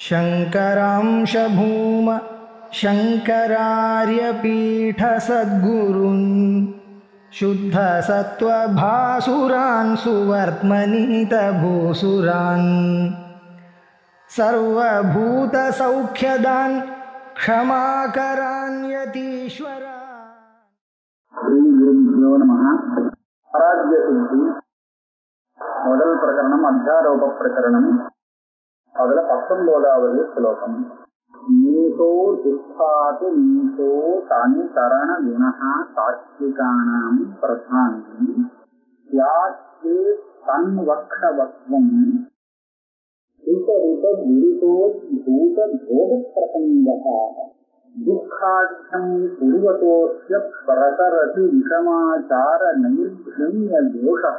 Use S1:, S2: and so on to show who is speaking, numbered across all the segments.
S1: शङ्करांशभूम शङ्करार्यपीठसद्गुरुन् शुद्धसत्त्वभासुरान् सुवर्त्मनीतभूसुरान् सर्वभूतसौख्यदान् क्षमाकरान्यतीश्वरा
S2: ஸ்ரீ குருபியோ நம ஆராத்திய சித்தி முதல் பிரகரணம் அத்தியாரோப பிரகரணம் அதுல பத்தொன்பதாவது ஸ்லோகம் நீசோ துஷ்டாது நீசோ தனுகரண குணா சாத்விகானாம் பிரதானம் யாச்சே தன்வக்ஷவத்வம் விபரித விருதோத்பூத போகப்பிரசங்கः दुःखाख्यं पूर्वतोऽस्य प्रसरति विषमाचार नैर्घृण्य दोषः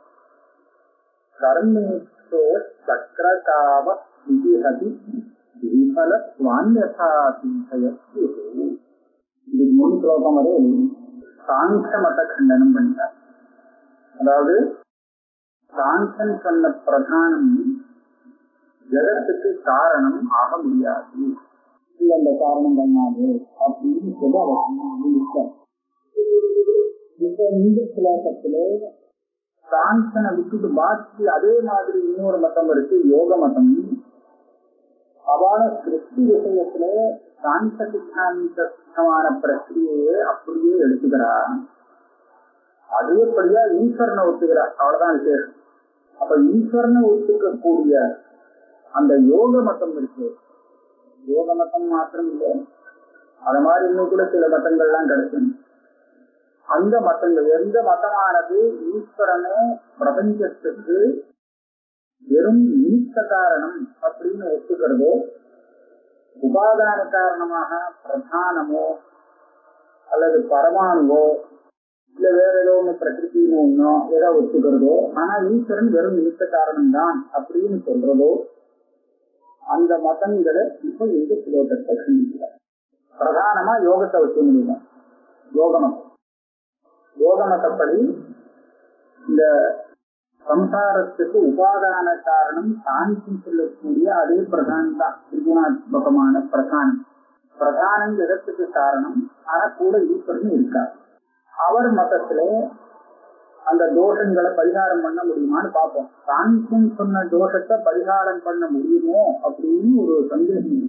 S2: कर्मेक्षोश्चक्रकाव इति हति विफलत्वान्यथा சிந்தயத்து இது மூணு ஸ்லோகம் வரை சாங்கிய மத கண்டனம் பண்ணிட்டார் அதாவது சாங்கன் சொன்ன பிரதானம் ஜகத்துக்கு காரணம் ஆக முடியாது இல்ல இந்த காரணம் பண்ணாது அப்படின்னு சொல்லி அதை சொன்னாங்க இப்ப இந்த சுலோகத்துல சாந்தனை விட்டுட்டு பாக்கி அதே மாதிரி இன்னொரு மதம் இருக்கு யோக மதம் அவள சிருஷ்டி விஷயத்துல சாந்த சித்தாந்தமான பிரக்கிரியையே அப்படியே எடுத்துக்கிறா அதேபடியா ஈஸ்வரனை ஒத்துக்கிறா அவ்வளவுதான் விசேஷம் அப்ப ஈஸ்வரனை ஒத்துக்கக்கூடிய அந்த யோக மதம் இருக்கு யோக மதம் மாத்திரம் இல்லை அது மாதிரி இன்னும் கூட சில மதங்கள்லாம் கிடைக்கும் அந்த மதங்கள் எந்த மதமானது ஈஸ்வரனே பிரபஞ்சத்துக்கு வெறும் நீத்த காரணம் அப்படின்னு ஒத்துக்கிறதோ உபாதான காரணமாக பிரதானமோ அல்லது பரமாணுவோ இல்ல வேற ஏதோ ஒண்ணு பிரகிருத்தின்னு ஒண்ணோ ஏதோ ஒத்துக்கிறதோ ஆனா ஈஸ்வரன் வெறும் நிமித்த காரணம் தான் அப்படின்னு சொல்றதோ அந்த மதங்களை இப்ப இந்த ஸ்லோகத்தை சிந்திக்கிறார் பிரதானமா யோகத்தை வச்சு முடியும் யோக மதம் யோக மதப்படி இந்த சம்சாரத்துக்கு உபாதான காரணம் சாந்தி சொல்லக்கூடிய அதே பிரதானம் தான் திரிகுணாத்மகமான பிரதானம் பிரதானம் ஜெகத்துக்கு காரணம் ஆனா கூட ஈஸ்வரன் இருக்கார் அவர் மதத்துல அந்த தோஷங்களை பரிகாரம் பண்ண முடியுமான்னு பார்ப்போம் சாங்கியம் சொன்ன தோஷத்தை பரிகாரம் பண்ண முடியுமோ அப்படின்னு ஒரு சந்தேகம்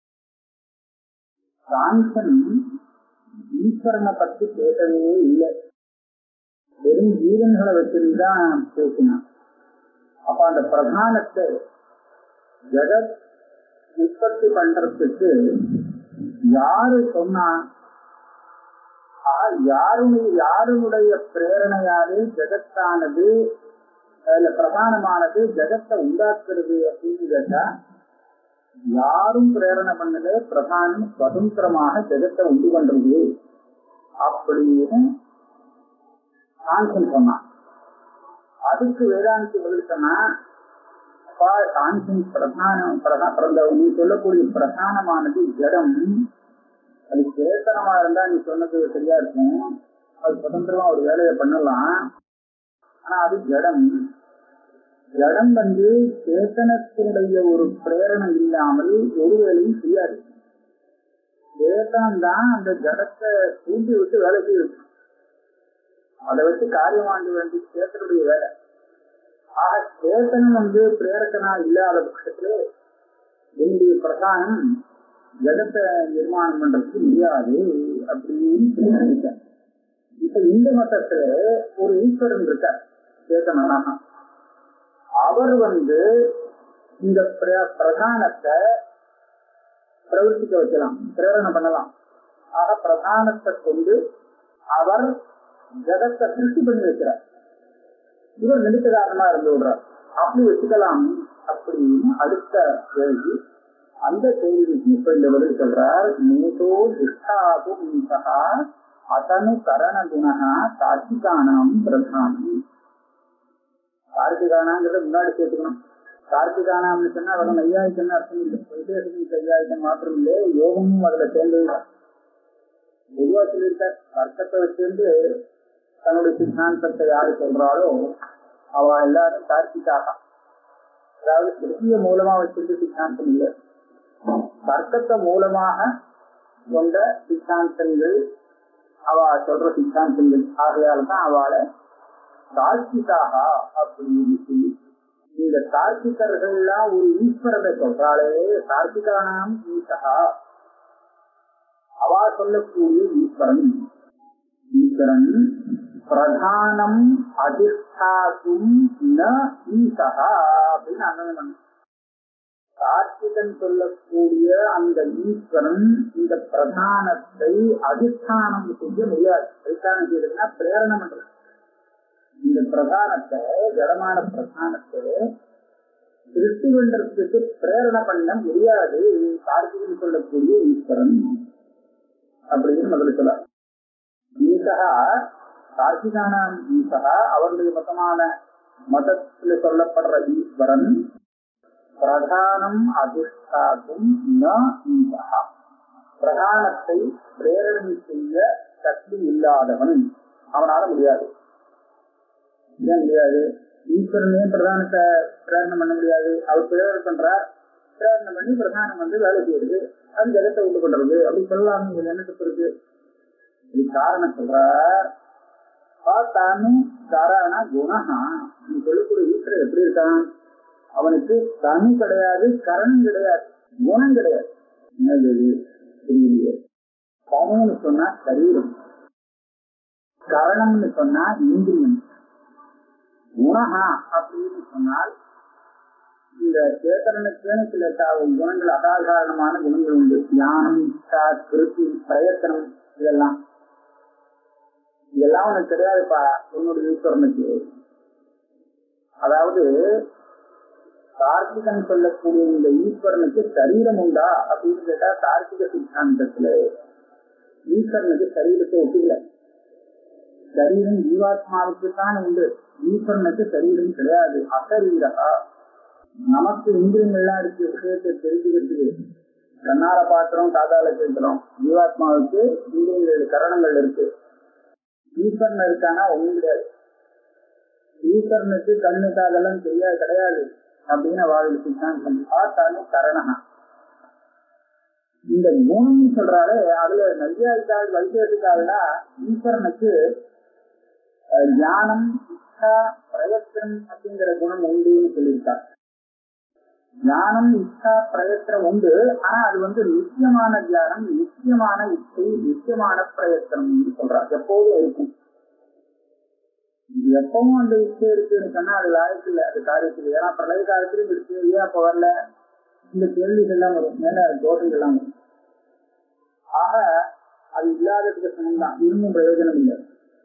S2: சாங்கன் ஈஸ்வரனை பத்தி பேசவே இல்லை வெறும் ஜீவன்களை வச்சிருந்துதான் பேசினான் அப்ப அந்த பிரதானத்தை ஜெகத் உற்பத்தி பண்றதுக்கு யாரு சொன்னா யாருடைய யாருடைய பிரேரணையாலே ஜெகத்தானது அதுல பிரதானமானது ஜெகத்தை உண்டாக்குறது அப்படின்னு கேட்டா யாரும் பிரேரணை பண்ணல பிரதானம் சுதந்திரமாக ஜெகத்தை உண்டு பண்றது அப்படின்னு சாங்கன் சொன்னான் அதுக்கு வேதாந்தி பதில் சொன்னா அப்பா சாங்கன் பிரதானம் பிரதா நீ சொல்லக்கூடிய பிரதானமானது ஜடம் அது சேத்தனமா இருந்தா நீ சொன்னது சரியா இருக்கும் அது சுதந்திரமா ஒரு வேலையை பண்ணலாம் ஆனா அது ஜடம் ஜடம் வந்து சேத்தனத்தினுடைய ஒரு பிரேரணை இல்லாமல் ஒரு வேலையும் செய்யாது சேத்தனம் தான் அந்த ஜடத்தை தூண்டி விட்டு வேலை செய்யும் அதை வச்சு காரியமாண்டு வேண்டிய சேத்தனுடைய வேலை ஆக சேத்தனம் வந்து பிரேரகனா இல்லாத பட்சத்துல என்னுடைய பிரதானம் ஜகத்தை நிர்மாணம் பண்றதுக்கு முடியாது அப்படின்னு நினைச்சேன் இப்ப இந்த மதத்துல ஒரு ஈஸ்வரன் இருக்கார் சேதனாக அவர் வந்து இந்த பிரதானத்தை பிரவர்த்திக்க வைக்கலாம் பிரேரணை பண்ணலாம் ஆக பிரதானத்தை கொண்டு அவர் ஜகத்தை சிருஷ்டி பண்ணி வைக்கிறார் இவர் நிமித்தகாரமா இருந்து விடுறார் அப்படி வச்சுக்கலாம் அப்படின்னு அடுத்த கேள்வி அந்த கேள்விக்கு இப்ப இந்த பதில் சொல்றார் நேதோ துஷ்டாது மீசகா அதனு கரண குணா தார்க்கிகானாம் பிரதானி தார்க்கிகானாங்கிறத முன்னாடி சேர்த்துக்கணும் தார்க்கிகானாம்னு சொன்னா அவன் ஐயாயிரத்தி அர்த்தம் இல்லை வைதேசம் ஐயாயிரத்தி மாத்திரம் இல்லை யோகமும் அதுல சேர்ந்தது பொதுவா சொல்லியிருக்கார் தர்க்கத்தை வச்சிருந்து தன்னுடைய சித்தாந்தத்தை யாரு சொல்றாளோ அவ எல்லாரும் தார்க்கிக்காக அதாவது கிருத்திய மூலமா வச்சிருந்து சித்தாந்தம் இல்லை தர்க்கத்தை மூலமாக கொண்ட சித்தாந்தங்கள் அவ சொல்ற சித்தாந்தங்கள் ஆகையால தான் அவளை தார்க்கிகாக அப்படின்னு சொல்லி இந்த தார்க்கிகர்கள்லாம் ஒரு ஈஸ்வரனை சொல்றாளே தார்க்கிகானாம் ஈசகா அவா சொல்லக்கூடிய ஈஸ்வரன் ஈஸ்வரன் பிரதானம் அதிஷ்டாத்தும் ந ஈசகா அப்படின்னு அண்ணன் பண்ண கார்த்திகன் சொல்லக்கூடிய அந்த ஈஸ்வரன் இந்த பிரதானத்தை அதிஷ்டானம் செய்ய முடியாது அதிஷ்டானம் செய்யறதுன்னா பிரேரணம் பண்றது இந்த பிரதானத்தை ஜடமான பிரதானத்தை சிருஷ்டி பண்றதுக்கு பிரேரணை பண்ண முடியாது கார்த்திகன் சொல்லக்கூடிய ஈஸ்வரன் அப்படின்னு முதல்ல சொல்ல ஈசகா கார்த்திகானாம் ஈசகா அவருடைய மதமான மதத்தில் சொல்லப்படுற ஈஸ்வரன் பிரதானம் அதிஷ்டாதும் ந ஈசகா பிரதானத்தை பிரேரணை செய்ய சக்தி இல்லாதவன் அவனால முடியாது ஏன் முடியாது ஈஸ்வரனே பிரதானத்தை பிரேரணை பண்ண முடியாது அவர் பிரேரணை பண்றார் பிரேரணை பண்ணி பிரதானம் வந்து வேலை செய்யுது அது ஜெகத்தை உண்டு பண்றது அப்படி சொல்லலாம் இதுல என்ன தப்பு இருக்கு இது காரணம் சொல்றார் தானு காரண குணஹா நீ சொல்லக்கூடிய ஈஸ்வரன் எப்படி இருக்கான் அவனுக்கு தனு கிடையாது கரணம் கிடையாது குணம் கிடையாது என்னது இது? புரியலையே தனுன்னு சொன்னா சரீரம் கரணம்னு சொன்னா இந்திரியம் குணஹா அப்படின்னு சொன்னால் இந்த சேத்தனனுக்குன்னு சில த- குணங்கள் அசாதாரணமான குணங்கள் உண்டு தியானம் இச்சா, திருப்தி பிரயத்தனம் இதெல்லாம் இதெல்லாம் உனக்கு கிடையாதுப்பா உன்னுடைய ஈஸ்வரனுக்கு அதாவது கார்த்திகன் சொல்லக்கூடிய இந்த ஈஸ்வரனுக்கு சரீரம் உண்டா அப்படின்னு கேட்டா கார்த்திக சித்தாந்தத்துல ஈஸ்வரனுக்கு சரீரத்தை ஒப்புக்கல சரீரம் ஜீவாத்மாவுக்கு தான் உண்டு ஈஸ்வரனுக்கு சரீரம் கிடையாது அசரீரகா நமக்கு இந்திரியங்கள்லாம் இருக்கு விஷயத்தை தெரிஞ்சுக்கிறதுக்கு கண்ணால பாத்திரம் காதால கேட்கிறோம் ஜீவாத்மாவுக்கு இந்திரியங்கள் கரணங்கள் இருக்கு ஈஸ்வரன் இருக்கானா ஒண்ணும் கிடையாது ஈஸ்வரனுக்கு கண்ணு காதெல்லாம் தெரியாது கிடையாது அப்படின்னு அவளுடைய சித்தாந்தம் பார்த்தாலே கரணகா இந்த குணம் சொல்றாரு அதுல நையாயிக்கால் வைத்தியத்துக்காகனா ஈஸ்வரனுக்கு அஹ், ஞானம் இச்சா பிரயத்தனம் அப்படிங்கிற குணம் உண்டுன்னு சொல்லியிருக்கார் ஞானம் இச்சா பிரயத்தனம் உண்டு ஆனா அது வந்து நித்தியமான தியானம் நித்தியமான இச்சை நித்தியமான பிரயத்தனம் சொல்றார் எப்போதும் இருக்கும் இது எப்பவும் அந்த இச்சை இருக்குன்னு சொன்னா அது லாயக்கு இல்லை அது காரியத்துக்கு ஏன்னா பிரளய காலத்திலும் இருக்கு ஏன் அப்ப வரல இந்த கேள்விகள்லாம் வரும் மேல தோஷங்கள்லாம் வரும் ஆக அது இல்லாததுக்கு சமம் தான் இன்னும் பிரயோஜனம் இல்லை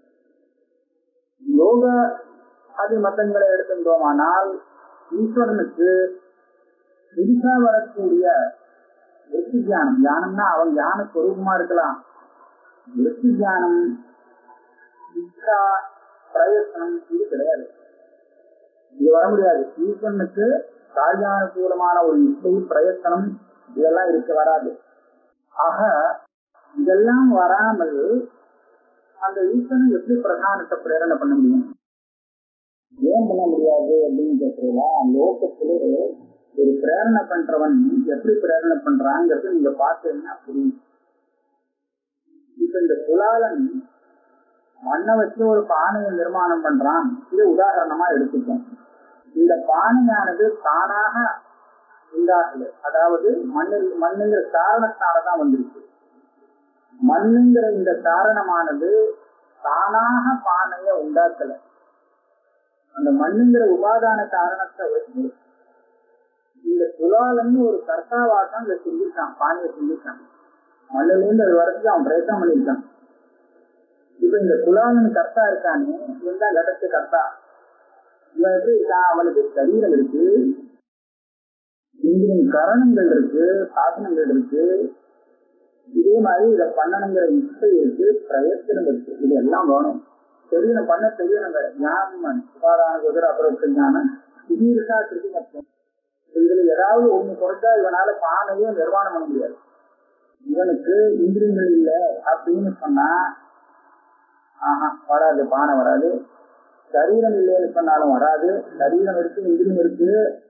S2: யோக ஆதி மதங்களை எடுத்துட்டோமானால் ஈஸ்வரனுக்கு புதுசா வரக்கூடிய வெற்றி தியானம் தியானம்னா அவன் தியான ஸ்வரூபமா இருக்கலாம் வெற்றி தியானம் இச்சா பிரயத்தனம் இது கிடையாது இது வர முடியாது ஈஸ்வரனுக்கு காரியானுகூலமான ஒரு இசை பிரயத்தனம் இதெல்லாம் இருக்க வராது ஆக இதெல்லாம் வராமல் அந்த ஈஸ்வரன் எப்படி பிரதானத்தை பிரேரணை பண்ண முடியும் ஏன் பண்ண முடியாது அப்படின்னு கேட்கிறீங்களா லோகத்திலே ஒரு பிரேரணை பண்றவன் எப்படி பிரேரணை பண்றாங்கிறது நீங்க பார்த்தீங்கன்னா புரியும் இப்ப இந்த புலாலன் மண்ணை வச்சு ஒரு பானையை நிர்மாணம் பண்றான் இது உதாரணமா எடுத்துப்போம் இந்த பானையானது தானாக உண்டாகல அதாவது மண்ணில் மண்ணுங்கிற காரணத்தாலதான் வந்திருக்கு மண்ணுங்கிற இந்த காரணமானது தானாக பானைய உண்டாக்கல அந்த மண்ணுங்கிற உபாதான காரணத்தை வச்சு இந்த சுலாலன்னு ஒரு கர்த்தாவாட்டம் இதை செஞ்சிருக்கான் பானையை செஞ்சிருக்கான் மண்ணில இருந்து அது வரைக்கும் அவன் பிரயத்தனம் பண்ணியிருக்கான் இப்ப இந்த குலாலன் கர்த்தா இருக்கானே இவன் தான் கடத்து கர்த்தா இவன் எப்படி இருக்கான் அவனுக்கு சரீரம் இருக்கு இந்திரியம் கரணங்கள் இருக்கு சாசனங்கள் இருக்கு இதே மாதிரி இதை பண்ணணுங்கிற இச்சை இருக்கு பிரயத்தனம் இருக்கு இது எல்லாம் வேணும் தெரியணும் பண்ண தெரியணுங்க ஞானம் சுகாதான குதிரை அப்புறம் ஞானம் இது இருக்கா திருப்பி மட்டும் இதுல ஏதாவது ஒண்ணு குறைச்சா இவனால பானையே நிர்வாணம் பண்ண முடியாது இவனுக்கு இந்திரியங்கள் இல்லை அப்படின்னு சொன்னா ஆஹா வராது பானை வராது சரீரம் இல்லைன்னு சொன்னாலும் வராது சரீரம் இருக்கு இந்திரியம் இருக்கு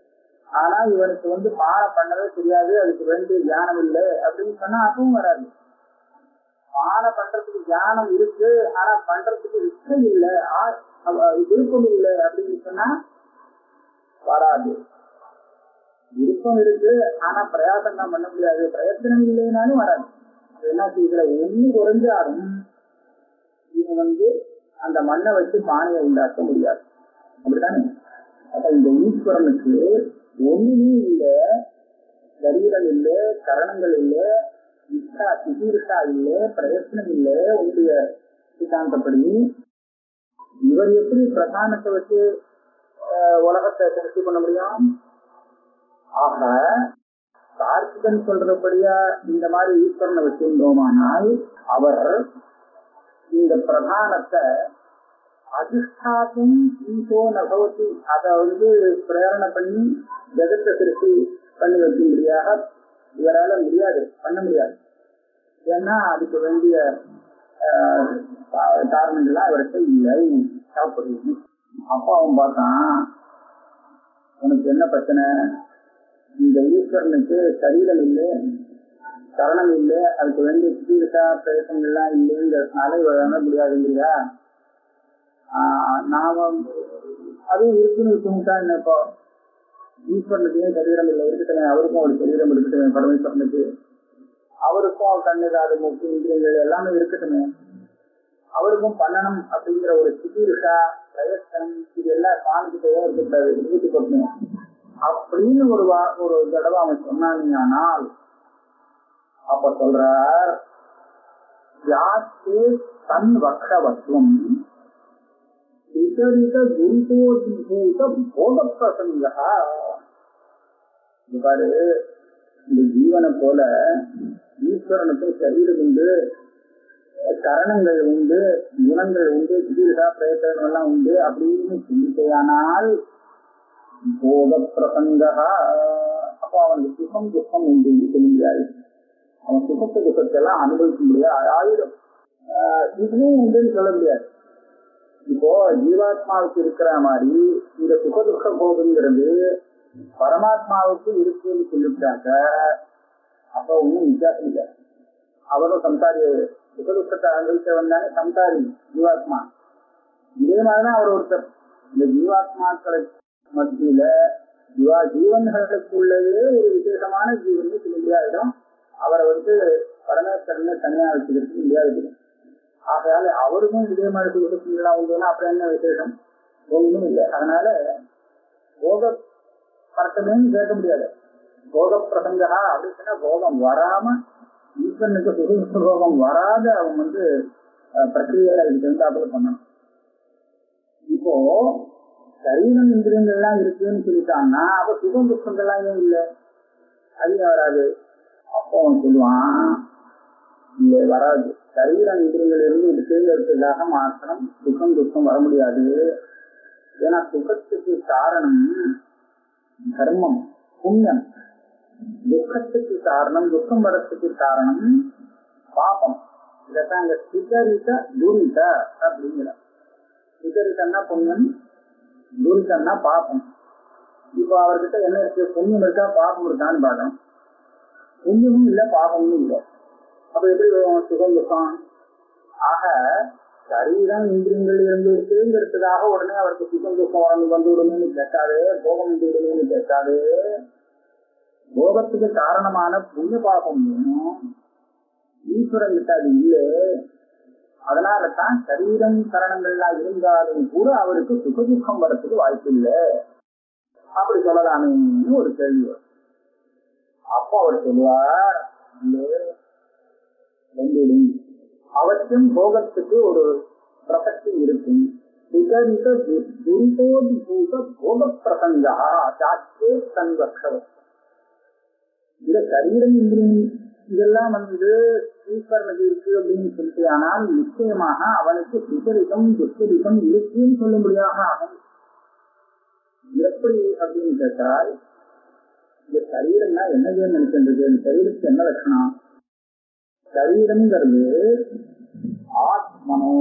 S2: ஆனா இவனுக்கு வந்து பானை பண்ணவே தெரியாது அதுக்கு வேண்டிய ஞானம் இல்லை அப்படின்னு சொன்னா அதுவும் வராது பானை பண்றதுக்கு ஞானம் இருக்கு ஆனா பண்றதுக்கு இஷ்டம் இல்லை ஆ- அவ- விருப்பம் இல்லை அப்படின்னு சொன்னா வராது விருப்பம் இருக்கு ஆனா பிரயாசம் தான் பண்ண முடியாது பிரயத்தனம் இல்லைனாலும் வராது அது என்ன இதுல ஒண்ணு குறைஞ்சாலும் இவன் வந்து அந்த மண்ணை வச்சு பானையை உண்டாக்க முடியாது அப்படித்தானே அப்ப இந்த ஈஸ்வரனுக்கு ஒண்ணுமே இல்ல சரீரம் இல்ல கரணங்கள் இல்ல இஷ்டா சிகீர்ஷா இல்ல பிரயத்னம் இல்ல உங்களுடைய சித்தாந்தப்படி இவர் எப்படி பிரதானத்தை வச்சு ஆஹ், உலகத்தை திருப்தி பண்ண முடியும் ஆக கார்த்திகன் சொல்றபடியா இந்த மாதிரி ஈஸ்வரனை வச்சிருந்தோமானால் அவர் இந்த பிரதானத்தை அதிஷ்டாத்தும் ஈசோ நபவதி அதை வந்து பிரேரணை பண்ணி ஜெகத்தை திருப்பி பண்ணி வைக்கும்படியாக இவரால முடியாது பண்ண முடியாது ஏன்னா அதுக்கு வேண்டிய ஆஹ், கா- காரணங்கள்லாம் இவர்கிட்ட இல்லை சாப்பிடுறது அப்பா அவன் பார்த்தான் உனக்கு என்ன பிரச்சனை இந்த ஈஸ்வரனுக்கு சரீரம் இல்லை கரணம் இல்லை அதுக்கு வேண்டிய சிகிச்சா பிரயத்தனங்கள்லாம் இல்லைங்கிறதுனால இவரால முடியாதுங்கிறா ஆஹ் நாம அதுவும் இருக்குன்னு இருக்குங்கக்கா என்ன இப்போ ஈஸ்வரனுக்கு ஏன் சரீரம் இல்லை இருக்கட்டுமே அவருக்கும் ஒரு சரீரம் இருக்கட்டுமே பரமேஸ்வரனுக்கு அவருக்கும் கண்ணு காது மூக்கு இந்திரியங்கள் எல்லாமே இருக்கட்டுமே அவருக்கும் பண்ணணும் அப்படிங்கிற ஒரு சிகிருஷா பிரயத்தனம் இது எல்லாம் காமிக்கிட்டே இருக்கக்கூடாது இருந்துட்டு போட்டணும் அப்படின்னு ஒரு வா ஒரு தடவை அவன் சொன்னானால் அப்ப சொல்றார் யாத்தே தன் வக்ஷவத்துவம் விபரீத குருதோதிபூத போக பிரசங்க பாரு இந்த ஜீவனை போல ஈஸ்வரனுக்கு சரீரம் உண்டு கரணங்கள் உண்டு குணங்கள் உண்டு சிகிச்சா பிரயத்தனம் எல்லாம் உண்டு அப்படின்னு சிந்திக்கையானால் போக பிரசங்க அப்போ அவனுக்கு சுகம் துக்கம் உண்டு சொல்ல முடியாது அவன் சுகத்தை துக்கத்தை எல்லாம் அனுபவிக்க முடியாது ஆயிரம் ஆஹ் இதுவும் உண்டுன்னு சொல்ல முடியாது இப்போ ஜீவாத்மாவுக்கு இருக்கிற மாதிரி இந்த சுக துக்க போகுங்கிறது பரமாத்மாவுக்கு இருக்குன்னு சொல்லிட்டாக்க அப்ப ஒன்றும் வித்தியாசம் இல்லை அவரும் சம்சாரி சுக துக்கத்தை அனுபவிச்சவன் தானே சம்சாரி ஜீவாத்மா இதே மாதிரிதான் அவர் ஒருத்தர் இந்த ஜீவாத்மாக்களை மத்தியில ஜீவா ஜீவன்களுக்குள்ளவே ஒரு விசேஷமான ஜீவன் சொல்ல முடியாதிடம் அவரை வந்து பரமேஸ்வரன் தனியா வச்சுக்கிறதுக்கு முடியாது ஆகையால அவருக்கும் இதே மாதிரி சுகத்துலாம் உண்டுன்னா அப்புறம் என்ன விசேஷம் ஒன்றும் இல்லை அதனால போக பரட்டமேன்னு கேட்க முடியாது போக பிரசங்கா அப்படின்னு சொன்னா போகம் வராம ஈஸ்வரனுக்கு சுக போகம் வராத அவன் வந்து அஹ், பிரக்கிரியில இதுக்கு இருந்தாப்புல பண்ணணும் இப்போ சரீரம் இந்திரியங்கள்லாம் இருக்குன்னு சொல்லிட்டான்னா அப்ப சுகம் துக்கங்கள்லாம் ஏன் இல்லை அது ஏன் வராது அப்போ அவன் சொல்லுவான் இல்ல வராது சரீரம் இந்திரியங்கள் இருந்து இருக்குங்கிறதுக்காக மாத்திரம் சுகம் துக்கம் வர முடியாது ஏன்னா சுகத்துக்கு காரணம் தர்மம் புண்ணியம் துக்கத்துக்கு காரணம் துக்கம் வரத்துக்கு காரணம் பாபம் இதைத்தான் அங்க சிகரித துரித அப்படிங்கிற சிகரிதன்னா புண்ணியம் துரிதன்னா பாபம் இப்போ அவர்கிட்ட என்ன இருக்கு புண்ணியம் இருக்கா பாபம் இருக்கான்னு பார்க்கணும் புண்ணியமும் இல்லை பாபமும் இல்லை அப்ப எப்படி வரும் சுகம் துக்கம் ஆக சரீரம் இந்திரியங்கள் இருந்து இருக்குங்கிறதுக்காக உடனே அவருக்கு சுகம் துக்கம் வந்து வந்து விடுமேன்னு கேட்டாரு போகம் வந்து விடுமேன்னு கேட்டாரு போகத்துக்கு காரணமான புண்ணிய பாபம் வேணும் ஈஸ்வரன் கிட்ட அது இல்லை அதனால தான் சரீரம் கரணங்கள்லாம் இருந்தாலும் கூட அவருக்கு சுக துக்கம் வரத்துக்கு வாய்ப்பு இல்லை அப்படி சொல்லலாமேன்னு ஒரு கேள்வி வரும் அப்போ அவர் சொல்லுவார் இல்லை ரெண்டிலும் அவற்றும் போகத்துக்கு ஒரு பிரசக்தி இருக்கும் விகரித துரிதோதி பூத போக பிரசங்கா சாத்தே தன் வக்ஷவம் இந்த சரீரம் இந்திரியம் இதெல்லாம் வந்து ஈஸ்வரனுக்கு இருக்கு அப்படின்னு சொல்லிட்டு ஆனால் நிச்சயமாக அவனுக்கு சுகரிதம் துஷ்கரிதம் இருக்குன்னு சொல்லும்படியாக ஆகும் எப்படி அப்படின்னு கேட்டால் இந்த சரீரம்னா என்னது நினைக்கின்றது இந்த சரீரத்துக்கு என்ன லட்சணம் சரீரம்ங்கிறது ஆத்மனோ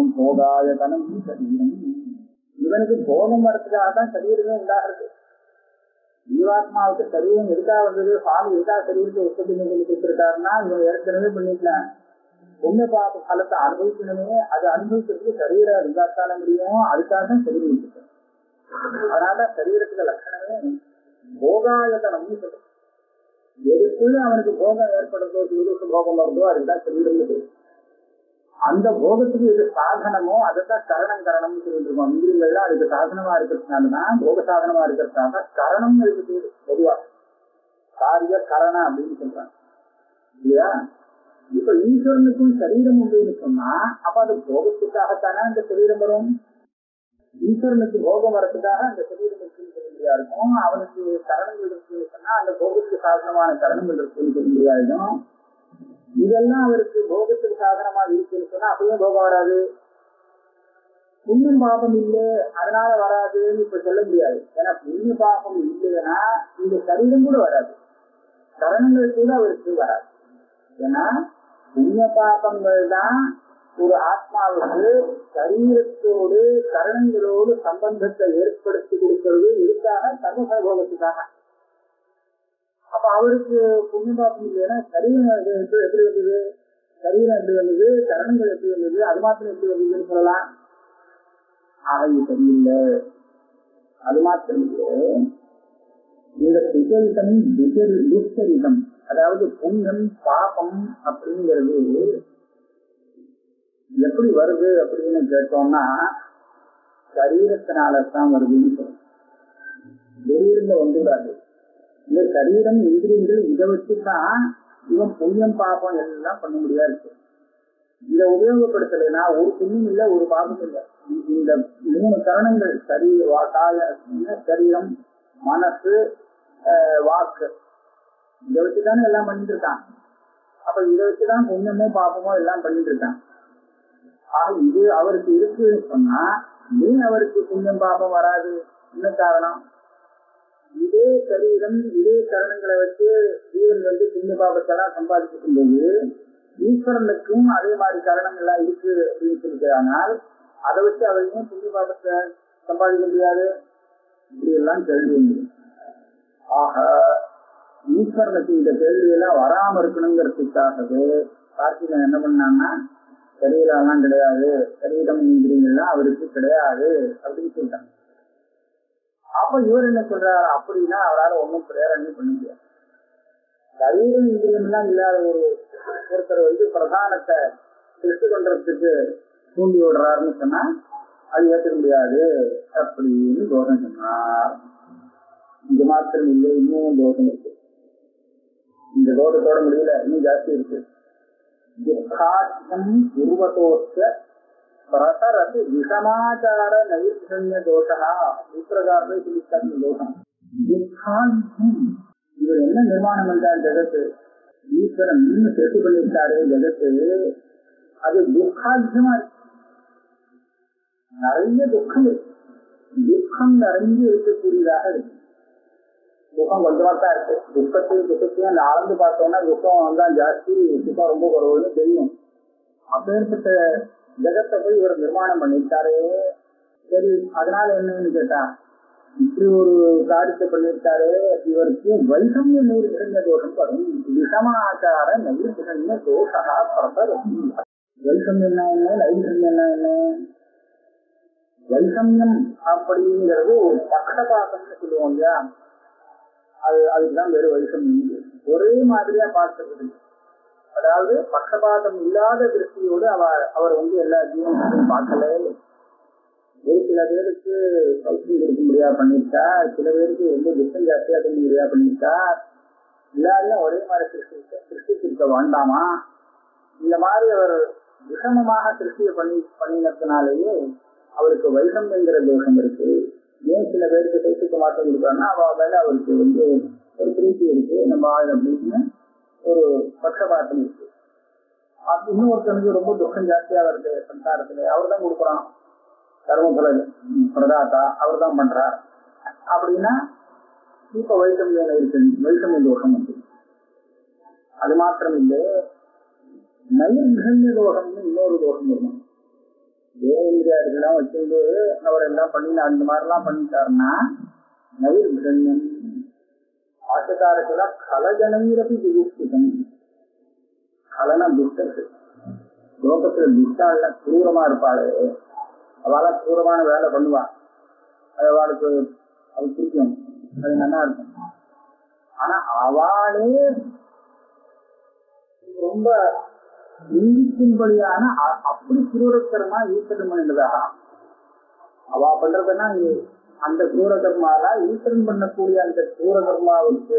S2: போகாயதனம் சரீரம் இவனுக்கு போகம் வரத்துக்காக தான் சரீரமே உண்டாகிறது ஜீவாத்மாவுக்கு சரீரம் இருக்கா வந்தது சுவாமி இருக்கா சரீரத்தை உற்பத்தி பண்ணி கொடுத்துருக்காருன்னா இவன் ஏற்கனவே பண்ணிக்கலாம் உண்மை பாப்ப பலத்தை அனுபவிக்கணுமே அது அனுபவிக்கிறதுக்கு சரீரம் இருந்தாத்தான முடியும் அதுக்காக தான் சரீரம் இருக்கு அதனால சரீரத்துக்கு லட்சணமே போகாயதனம்னு சொல்றோம் எதுக்குள்ள அவனுக்கு போகம் ஏற்படுறதோ சீரச போகம் வருதோ அதுதான் சரீரம் பேரு. அந்த போகத்துக்கு எது சாதனமோ அதைத்தான் கரணம் கரணம்னு சொல்லிட்டு இருக்கோம் இந்திரியங்கள்லாம் அதுக்கு சாதனமா இருக்கிறதுனாலதான் போக சாதனமா இருக்கிறதுனால கரணம் இருக்கு பேரு பொதுவா காரிய கரணம் அப்படின்னு சொல்றாங்க இல்லையா இப்ப ஈஸ்வரனுக்கும் சரீரம் உண்டுன்னு சொன்னா அப்ப அது போகத்துக்காகத்தானே அந்த சரீரம் வரும் ஈஸ்வரனுக்கு போகம் வரதுக்காக அந்த சரீரம் இருக்குன்னு சொல்ல முடியா இருக்கும் அவனுக்கு கரணங்கள் இருக்குன்னு சொன்னா அந்த போகத்துக்கு சாதனமான கரணங்கள் இருக்குன்னு சொல்ல முடியாதும் இதெல்லாம் அவருக்கு போகத்துக்கு சாதனமா இருக்குன்னு சொன்னா அப்பவே போகம் வராது புண்ணியம் பாபம் இல்லை அதனால வராதுன்னு இப்ப சொல்ல முடியாது ஏன்னா புண்ணிய பாபம் இல்லைன்னா இந்த சரீரம் கூட வராது கரணங்கள் கூட அவருக்கு வராது ஏன்னா புண்ணிய பாபங்கள் தான் ஒரு ஆத்மாவுக்கு சரீரத்தோடு கரணங்களோடு சம்பந்தத்தை ஏற்படுத்தி கொடுக்கிறது இதுக்காக சர்வசபோகத்துக்காக அப்ப அவருக்கு புண்ணிய பாபம் இல்லைன்னா சரீரம் இது எப்படி எப்படி வந்தது சரீரம் எப்படி வந்தது கரணங்கள் எப்படி வந்தது அது மாத்திரம் எப்படி வந்ததுன்னு சொல்லலாம் ஆக இது சரியில்லை அது மாத்திரம் இல்லை இந்த சுகரிதம் துஷ்கரிதம் அதாவது புண்ணியம் பாபம் அப்படிங்கிறது எப்படி வருது அப்படின்னு கேட்டோம்னா சரீரத்தினால தான் வருதுன்னு சொல்றோம் வெளியிருந்து வந்துடாது இந்த சரீரம் இந்திரியங்கள் இதை வச்சுதான் இவன் புண்ணியம் பாபம் எல்லாம் பண்ண முடியா இருக்கு இதை உபயோகப்படுத்தலைன்னா ஒரு புண்ணியம் இல்லை ஒரு பாபம் இல்லை இந்த மூணு கரணங்கள் சரீர வா- காய சரீரம் மனசு ஆஹ் வாக்கு இதை வச்சுதானே எல்லாம் பண்ணிட்டு இருக்கான் அப்ப இதை வச்சுதான் புண்ணியமோ பாப்பமோ எல்லாம் பண்ணிட்டு இருக்கான் ஆக இது அவருக்கு இருக்குன்னு சொன்னா ஏன் அவருக்கு புண்ணியம் பாபம் வராது என்ன காரணம் இதே சரீரம் இதே கரணங்களை வச்சு ஜீவன் வந்து புண்ணிய பாபத்தெல்லாம் சம்பாதிக்கும் போது ஈஸ்வரனுக்கும் அதே மாதிரி கரணங்கள் எல்லாம் இருக்கு அப்படின்னு சொல்லிக்கிறானால் அதை வச்சு அவர் ஏன் புண்ணிய பாபத்தை சம்பாதிக்க முடியாது இப்படி எல்லாம் கேள்வி உண்டு ஆக ஈஸ்வரனுக்கு இந்த கேள்வியெல்லாம் வராம இருக்கணுங்கிறதுக்காகவே கார்த்திகன் என்ன பண்ணான்னா சரீரம்லாம் கிடையாது சரீரம் இந்திரியங்கள்லாம் அவருக்கு கிடையாது அப்படின்னு சொல்லிட்டாங்க அப்ப இவர் என்ன சொல்றாரு அப்படின்னா அவரால் ஒன்றும் பிரேரணை பண்ண முடியாது சரீரம் இந்திரியம் எல்லாம் இல்லாத ஒரு ஒருத்தர் வந்து பிரதானத்தை திருஷ்டி பண்றதுக்கு தூண்டி விடுறாருன்னு சொன்னா அது ஏற்றுக்க முடியாது அப்படின்னு தோஷம் சொன்னார் இங்க மாத்திரம் இல்லை இன்னும் தோஷம் இருக்கு இந்த தோஷத்தோட முடியல இன்னும் ஜாஸ்தி இருக்கு துக்காட்சம் உருவத்தோச்ச பிரசரத்து விஷமாச்சார நைர்ஷண்ய தோஷா சூத்திரகாரே சொல்லிட்டாங்க தோஷம் துக்காட்சம் இவர் என்ன நிர்மாணம் பண்றார் ஜெகத்து ஈஸ்வரன் இன்னும் சேர்த்து பண்ணியிருக்காரு ஜெகத்து அது துக்காட்சமா இருக்கு நிறைய துக்கம் இருக்கு துக்கம் நிறைஞ்சு இருக்கக்கூடியதாக இருக்கு துக்கம் கொஞ்சமா தான் இருக்கு துக்கத்தையும் துக்கத்தையும் அந்த அளந்து பார்த்தோம்னா துக்கம் தான் ஜாஸ்தி துக்கம் ரொம்ப குறைவுன்னு தெரியும் அப்பேற்பட்ட ஜெகத்தை போய் இவர் நிர்மாணம் பண்ணிட்டாரு சரி அதனால என்னன்னு கேட்டா இப்படி ஒரு காரியத்தை பண்ணிருக்காரு இவருக்கு வைஷமிய நைர்கிரண்ய தோஷம் வரும் விஷமாச்சார நைர்கிரண்ய தோஷா பிரசரம் வைஷமியம் என்ன நைர்கிரண்யம் என்ன வைஷமியம் அப்படிங்கிறது ஒரு பக்கபாசம்னு சொல்லுவோம் இல்லையா அது அதுதான் வேறு வைஷமியம் ஒரே மாதிரியா பார்க்கறது அதாவது பக்கபாதம் இல்லாத திருஷ்டியோடு அவர் அவர் வந்து எல்லா ஜீவனையும் பார்க்கல ஒரு சில பேருக்கு சௌக்கியம் கொடுக்க முடியா பண்ணிருக்கா சில பேருக்கு ரொம்ப துக்கம் ஜாஸ்தியா பண்ண முடியா பண்ணிருக்கா எல்லாரும் ஒரே மாதிரி சிருஷ்டி சிருஷ்டிச்சிருக்க வேண்டாமா இந்த மாதிரி அவர் விஷமமாக சிருஷ்டியை பண்ணி பண்ணினதுனாலேயே அவருக்கு வைஷம்ங்கிற தோஷம் இருக்கு ஏன் சில பேருக்கு சைத்துக்கு மாற்றம் கொடுக்குறாங்கன்னா அவ மேல அவருக்கு வந்து ஒரு திருப்தி இருக்கு நம்ம ஆள் அப்படின்னு ஒரு பட்சபாத்தம் இருக்கு அது இன்னொருத்தனுக்கு ரொம்ப துக்கம் ஜாஸ்தியா வருது சம்சாரத்துல அவர் தான் கொடுக்குறான் கர்மபல பிரதாத்தா அவர் தான் பண்றார் அப்படின்னா இப்ப வைஷமிய இருக்கு வைஷமிய தோஷம் வந்து அது மாத்திரம் இல்லை நைர்கண்ய தோஷம்னு இன்னொரு தோஷம் வரும் தேவேந்திரியாருக்கெல்லாம் வச்சுட்டு அவர் எல்லாம் பண்ணி அந்த மாதிரிலாம் பண்ணிட்டாருன்னா நைர்கண்யம் ஆட்டுக்காரத்துல கலஜனைரப்பி விபூஷிதம் கலன துஷ்டர்கள் லோகத்துல துஷ்டால தூரமா இருப்பாளு அவளா தூரமான வேலை பண்ணுவா அது அவளுக்கு அது பிடிக்கும் அது நல்லா இருக்கும் ஆனா அவளே ரொம்ப நிந்திக்கும்படியான அ- அப்படி குரூரத்தரமா ஈஸ்வரன் பண்ணினதாக அவ பண்றதுன்னா இது அந்த சூரகர்மால ஈஸ்வரன் பண்ணக்கூடிய அந்த சூரகர்மாவுக்கு